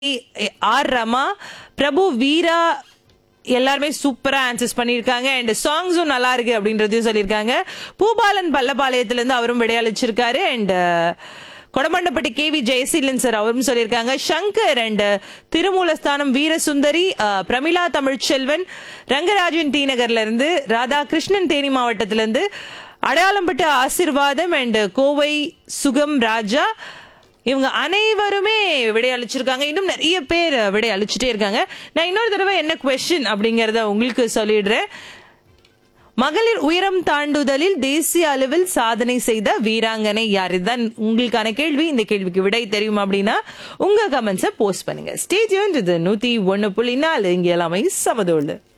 R Rama பிரபு வீரா எல்லாருமே சூப்பரா answers பண்ணியிருக்காங்க அண்ட் சாங்ஸும் நல்லா இருக்கு அப்படின்றதையும் சொல்லியிருக்காங்க பூபாலன் பல்லபாளையத்துல இருந்து அவரும் விடையளிச்சிருக்காரு and Kodamandapatti K V Jayaseelan sir அவரும் சொல்லியிருக்காங்க சங்கர் அண்ட் திருமூலஸ்தானம் வீரசுந்தரி அஹ், பிரமிளா தமிழ்ச்செல்வன் ரங்கராஜன் டி நகர்ல இருந்து ராதாகிருஷ்ணன் தேனி மாவட்டத்துல இருந்து அடையாளம்பட்டு ஆசிர்வாதம் அண்ட் கோவை சுகம் ராஜா இவங்க அனைவருமே விடை அளிச்சிருக்காங்க இன்னும் நிறைய பேர் விடை அளிச்சுட்டே இருக்காங்க நான் இன்னொரு தடவை என்ன கொஸ்டின் அப்படிங்கறத உங்களுக்கு சொல்லிடுறேன் மகளிர் உயரம் தாண்டுதலில் தேசிய அளவில் சாதனை செய்த வீராங்கனை யார் இதுதான் உங்களுக்கான கேள்வி இந்த கேள்விக்கு விடை தெரியும் அப்படின்னா உங்க கமெண்ட்ஸை போஸ்ட் பண்ணுங்க ஸ்டேஜ் இது நூத்தி ஒன்னு புள்ளி நாலு இங்க எல்லாமே சமதோடு